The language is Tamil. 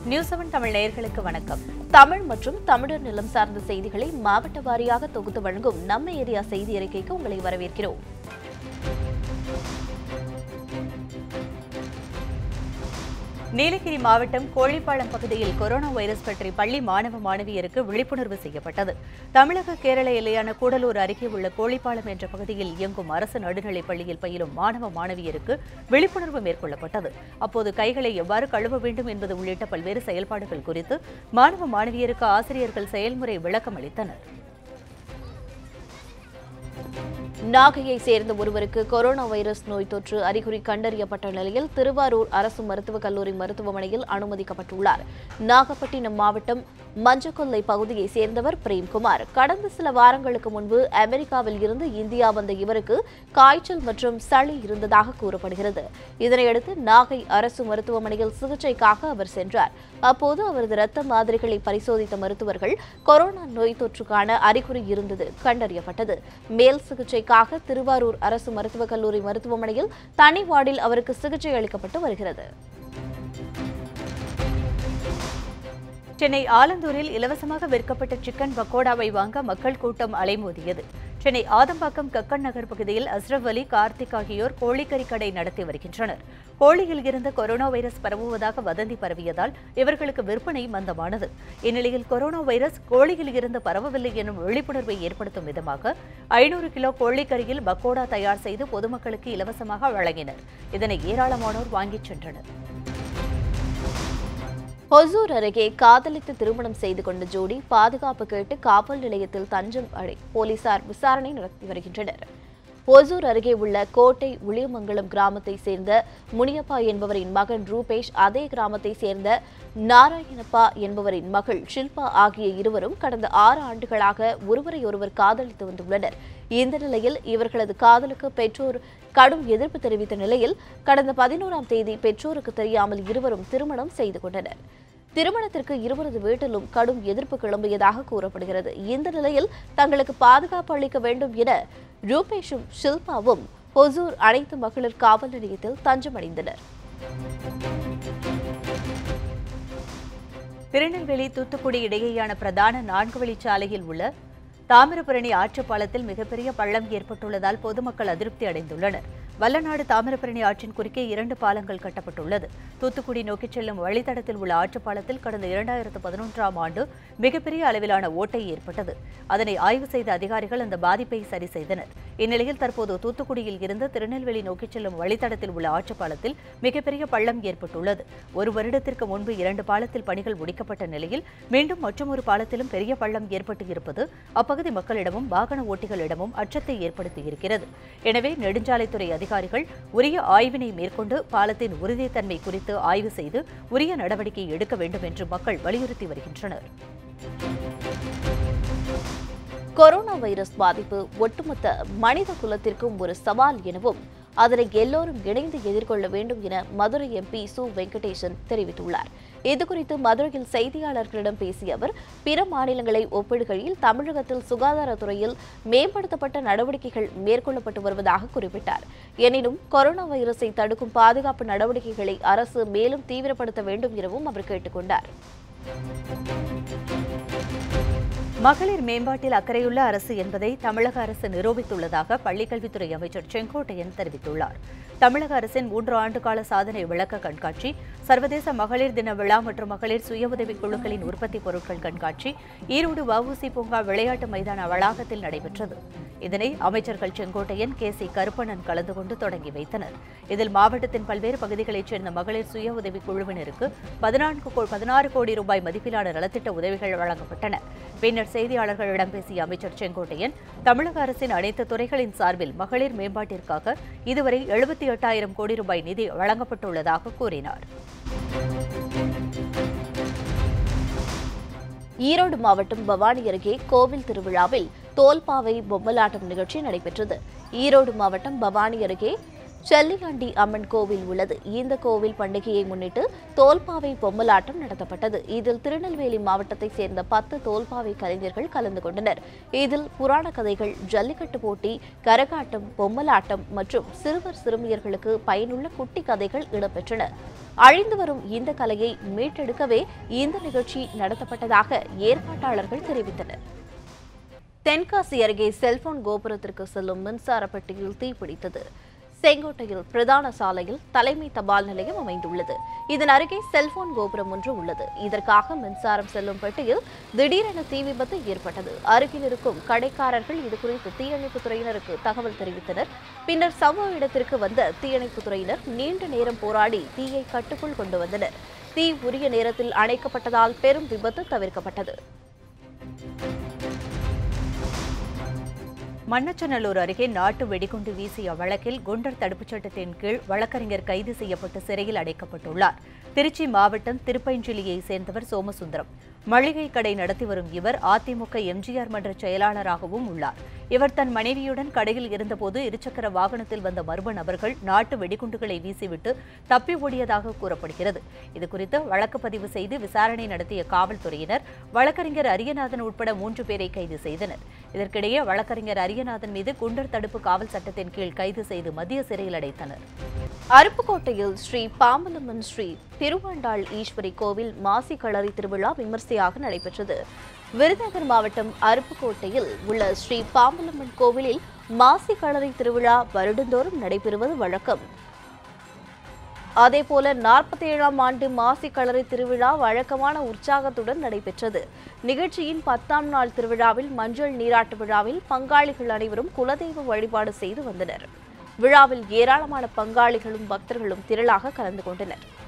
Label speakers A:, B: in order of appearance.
A: நியூஸ் செவன் தமிழ் நேயர்களுக்கு வணக்கம் தமிழ் மற்றும் தமிழர் நிலம் சார்ந்த செய்திகளை மாவட்ட வாரியாக தொகுத்து வழங்கும் நம்ம ஏரியா செய்தி அறிக்கைக்கு உங்களை வரவேற்கிறோம் நீலகிரி மாவட்டம் கோழிப்பாளையம் பகுதியில் கொரோனா வைரஸ் பற்றி பள்ளி மாணவ மாணவியருக்கு விழிப்புணர்வு செய்யப்பட்டது தமிழக கேரள எல்லையான கூடலூர் அருகே உள்ள கோழிப்பாளையம் என்ற பகுதியில் இயங்கும் அரசு நடுநிலைப் பள்ளியில் பயிலும் மாணவ மாணவியருக்கு விழிப்புணர்வு மேற்கொள்ளப்பட்டது அப்போது கைகளை எவ்வாறு கழுவ வேண்டும் என்பது உள்ளிட்ட பல்வேறு செயல்பாடுகள் குறித்து மாணவ மாணவியருக்கு ஆசிரியர்கள் செயல்முறை விளக்கம் அளித்தனர் நாகையை சேர்ந்த ஒருவருக்கு கொரோனா வைரஸ் நோய் தொற்று அறிகுறி கண்டறியப்பட்ட நிலையில் திருவாரூர் அரசு மருத்துவக் கல்லூரி மருத்துவமனையில் அனுமதிக்கப்பட்டுள்ளார் நாகப்பட்டினம் மாவட்டம் மஞ்சக்கொல்லை பகுதியைச் சேர்ந்தவர் பிரேம்குமார் கடந்த சில வாரங்களுக்கு முன்பு அமெரிக்காவில் இருந்து இந்தியா வந்த இவருக்கு காய்ச்சல் மற்றும் சளி இருந்ததாக கூறப்படுகிறது இதனையடுத்து நாகை அரசு மருத்துவமனையில் சிகிச்சைக்காக அவர் சென்றார் அப்போது அவரது இரத்த மாதிரிகளை பரிசோதித்த மருத்துவர்கள் கொரோனா நோய் தொற்றுக்கான அறிகுறி இருந்தது கண்டறியப்பட்டது மேல் சிகிச்சைக்காக திருவாரூர் அரசு மருத்துவக் கல்லூரி மருத்துவமனையில் தனி வார்டில் அவருக்கு சிகிச்சை அளிக்கப்பட்டு வருகிறது சென்னை ஆலந்தூரில் இலவசமாக விற்கப்பட்ட சிக்கன் பக்கோடாவை வாங்க மக்கள் கூட்டம் அலைமோதியது சென்னை ஆதம்பாக்கம் கக்கன் நகர் பகுதியில் அஸ்ரப் அலி கார்த்திக் ஆகியோர் கோழிக்கறி கடை நடத்தி வருகின்றனர் கோழியில் இருந்து கொரோனா வைரஸ் பரவுவதாக வதந்தி பரவியதால் இவர்களுக்கு விற்பனை மந்தமானது இந்நிலையில் கொரோனா வைரஸ் கோழியில் இருந்து பரவவில்லை எனும் விழிப்புணர்வை ஏற்படுத்தும் விதமாக ஐநூறு கிலோ கோழிக்கறியில் பக்கோடா தயார் செய்து பொதுமக்களுக்கு இலவசமாக வழங்கினர் இதனை ஏராளமானோர் வாங்கிச் சென்றனர் ஒசூர் அருகே காதலித்து திருமணம் செய்து கொண்ட ஜோடி பாதுகாப்பு கேட்டு காவல் நிலையத்தில் தஞ்சம் அடை போலீசார் விசாரணை நடத்தி வருகின்றனர் ஒசூர் அருகே உள்ள கோட்டை உளியமங்கலம் கிராமத்தை சேர்ந்த முனியப்பா என்பவரின் மகன் ரூபேஷ் அதே கிராமத்தை சேர்ந்த நாராயணப்பா என்பவரின் மகள் ஷில்பா ஆகிய இருவரும் கடந்த ஆறு ஆண்டுகளாக ஒருவரையொருவர் காதலித்து வந்துள்ளனர் இந்த நிலையில் இவர்களது காதலுக்கு பெற்றோர் கடும் எதிர்ப்பு தெரிவித்த நிலையில் கடந்த பதினோராம் தேதி பெற்றோருக்கு தெரியாமல் இருவரும் திருமணம் செய்து கொண்டனர் திருமணத்திற்கு இருவரது வீட்டிலும் கடும் எதிர்ப்பு கிளம்பியதாக கூறப்படுகிறது இந்த நிலையில் தங்களுக்கு பாதுகாப்பு அளிக்க வேண்டும் என ரூபேஷும் ஷில்பாவும் ஹொசூர் அனைத்து மகளிர் காவல் நிலையத்தில் தஞ்சமடைந்தனர் திருநெல்வேலி தூத்துக்குடி இடையேயான பிரதான நான்கு வழிச்சாலையில் உள்ள தாமிரபரணி ஆற்றுப்பாலத்தில் மிகப்பெரிய பள்ளம் ஏற்பட்டுள்ளதால் பொதுமக்கள் அதிருப்தி அடைந்துள்ளனர் வல்லநாடு தாமிரபரணி ஆற்றின் குறுக்கே இரண்டு பாலங்கள் கட்டப்பட்டுள்ளது தூத்துக்குடி நோக்கிச் செல்லும் வழித்தடத்தில் உள்ள ஆற்றுப்பாலத்தில் கடந்த இரண்டாயிரத்து பதினொன்றாம் ஆண்டு மிகப்பெரிய அளவிலான ஓட்டை ஏற்பட்டது அதனை ஆய்வு செய்த அதிகாரிகள் அந்த பாதிப்பை சரி செய்தனர் இந்நிலையில் தற்போது தூத்துக்குடியில் இருந்து திருநெல்வேலி நோக்கிச் செல்லும் வழித்தடத்தில் உள்ள ஆற்றுப்பாலத்தில் மிகப்பெரிய பள்ளம் ஏற்பட்டுள்ளது ஒரு வருடத்திற்கு முன்பு இரண்டு பாலத்தில் பணிகள் முடிக்கப்பட்ட நிலையில் மீண்டும் மற்றொரு பாலத்திலும் பெரிய பள்ளம் ஏற்பட்டு இருப்பது அப்பகுதி மக்களிடமும் வாகன ஓட்டிகளிடமும் அச்சத்தை ஏற்படுத்தியிருக்கிறது எனவே நெடுஞ்சாலைத்துறை அதிகாரிகள் உரிய ஆய்வினை மேற்கொண்டு பாலத்தின் உறுதித்தன்மை குறித்து ஆய்வு செய்து உரிய நடவடிக்கை எடுக்க வேண்டும் என்று மக்கள் வலியுறுத்தி வருகின்றனர் கொரோனா வைரஸ் பாதிப்பு ஒட்டுமொத்த மனித குலத்திற்கும் ஒரு சவால் எனவும் அதனை எல்லோரும் இணைந்து எதிர்கொள்ள வேண்டும் என மதுரை எம்பி சு வெங்கடேசன் தெரிவித்துள்ளார் இதுகுறித்து மதுரையில் செய்தியாளர்களிடம் பேசிய அவர் பிற மாநிலங்களை ஒப்பிடுகையில் தமிழகத்தில் சுகாதாரத்துறையில் மேம்படுத்தப்பட்ட நடவடிக்கைகள் மேற்கொள்ளப்பட்டு வருவதாக குறிப்பிட்டார் எனினும் கொரோனா வைரஸை தடுக்கும் பாதுகாப்பு நடவடிக்கைகளை அரசு மேலும் தீவிரப்படுத்த வேண்டும் எனவும் அவர் கேட்டுக்கொண்டார் மகளிர் மேம்பாட்டில் அக்கறையுள்ள அரசு என்பதை தமிழக அரசு நிரூபித்துள்ளதாக பள்ளிக்கல்வித்துறை அமைச்சர் செங்கோட்டையன் தெரிவித்துள்ளார் தமிழக அரசின் மூன்று ஆண்டுகால சாதனை விளக்க கண்காட்சி சர்வதேச மகளிர் தின விழா மற்றும் மகளிர் சுய உதவிக் குழுக்களின் உற்பத்தி பொருட்கள் கண்காட்சி ஈரோடு வஉசி பூங்கா விளையாட்டு மைதான வளாகத்தில் நடைபெற்றது இதனை அமைச்சர்கள் செங்கோட்டையன் கே சி கருப்பணன் கலந்து கொண்டு தொடங்கி வைத்தனர் இதில் மாவட்டத்தின் பல்வேறு பகுதிகளைச் சேர்ந்த மகளிர் சுய உதவிக் குழுவினருக்கு பதினான்கு கோ- பதினாறு கோடி ரூபாய் மதிப்பிலான நலத்திட்ட உதவிகள் வழங்கப்பட்டன பின்னர் செய்தியாளர்களிடம் பேசிய அமைச்சர் செங்கோட்டையன் தமிழக அரசின் அனைத்து துறைகளின் சார்பில் மகளிர் மேம்பாட்டிற்காக இதுவரை எழுபத்தி எட்டாயிரம் கோடி ரூபாய் நிதி வழங்கப்பட்டுள்ளதாக கூறினார் ஈரோடு மாவட்டம் பவானி அருகே கோவில் திருவிழாவில் தோல்பாவை பொம்மலாட்டம் நிகழ்ச்சி நடைபெற்றது ஈரோடு மாவட்டம் பவானி அருகே
B: செல்லியாண்டி அம்மன் கோவில் உள்ளது இந்த கோவில் பண்டிகையை முன்னிட்டு தோல்பாவை பொம்மலாட்டம் நடத்தப்பட்டது இதில் திருநெல்வேலி மாவட்டத்தைச் சேர்ந்த பத்து தோல்பாவை கலைஞர்கள் கலந்து கொண்டனர் இதில் புராண கதைகள் ஜல்லிக்கட்டு போட்டி கரகாட்டம் பொம்மலாட்டம் மற்றும் சிறுவர் சிறுமியர்களுக்கு பயனுள்ள குட்டி கதைகள் இடம்பெற்றன அழிந்து வரும் இந்த கலையை மீட்டெடுக்கவே இந்த நிகழ்ச்சி நடத்தப்பட்டதாக ஏற்பாட்டாளர்கள் தெரிவித்தனர் தென்காசி அருகே செல்போன் கோபுரத்திற்கு செல்லும் மின்சார பெட்டியில் தீப்பிடித்தது செங்கோட்டையில் பிரதான சாலையில் தலைமை தபால் நிலையம் அமைந்துள்ளது இதன் அருகே செல்போன் கோபுரம் ஒன்று உள்ளது இதற்காக மின்சாரம் செல்லும் பெட்டியில் திடீரென தீ விபத்து ஏற்பட்டது அருகில் இருக்கும் கடைக்காரர்கள் இதுகுறித்து தீயணைப்புத் துறையினருக்கு தகவல் தெரிவித்தனர் பின்னர் சம்பவ இடத்திற்கு வந்த தீயணைப்புத் துறையினர் நீண்ட நேரம் போராடி தீயை கட்டுக்குள் கொண்டு வந்தனர் தீ உரிய நேரத்தில் அணைக்கப்பட்டதால் பெரும் விபத்து தவிர்க்கப்பட்டது
A: மண்ணச்சநல்லூர் அருகே நாட்டு வெடிகுண்டு வீசிய வழக்கில் குண்டர் தடுப்புச் சட்டத்தின் கீழ் வழக்கறிஞர் கைது செய்யப்பட்டு சிறையில் அடைக்கப்பட்டுள்ளார் திருச்சி மாவட்டம் திருப்பைஞ்சிலியைச் சேர்ந்தவர் சோமசுந்தரம் மளிகை கடை நடத்தி வரும் இவர் அதிமுக எம்ஜிஆர் மன்ற செயலாளராகவும் உள்ளார் இவர் தன் மனைவியுடன் கடையில் இருந்தபோது இருசக்கர வாகனத்தில் வந்த மர்ம நபர்கள் நாட்டு வெடிகுண்டுகளை வீசிவிட்டு தப்பி ஓடியதாக கூறப்படுகிறது இதுகுறித்து வழக்கு பதிவு செய்து விசாரணை நடத்திய காவல்துறையினர் வழக்கறிஞர் அரியநாதன் உட்பட மூன்று பேரை கைது செய்தனர் இதற்கிடையே வழக்கறிஞர் அரியநாதன் மீது குண்டர் தடுப்பு காவல் சட்டத்தின் கீழ் கைது செய்து மத்திய சிறையில் அடைத்தனர்
B: அருப்புக்கோட்டையில் ஸ்ரீ பாம்பலம்மன் ஸ்ரீ திருவாண்டாள் ஈஸ்வரி கோவில் மாசி களரி திருவிழா விமர்சையாக நடைபெற்றது விருதுநகர் மாவட்டம் அருப்புக்கோட்டையில் உள்ள ஸ்ரீ பாம்பலம்மன் கோவிலில் மாசி களரி திருவிழா வருடந்தோறும் நடைபெறுவது வழக்கம் அதேபோல நாற்பத்தி ஏழாம் ஆண்டு மாசி களரி திருவிழா வழக்கமான உற்சாகத்துடன் நடைபெற்றது நிகழ்ச்சியின் பத்தாம் நாள் திருவிழாவில் மஞ்சள் நீராட்டு விழாவில் பங்காளிகள் அனைவரும் குலதெய்வ வழிபாடு செய்து வந்தனர் விழாவில் ஏராளமான பங்காளிகளும் பக்தர்களும் திரளாக கலந்து கொண்டனர்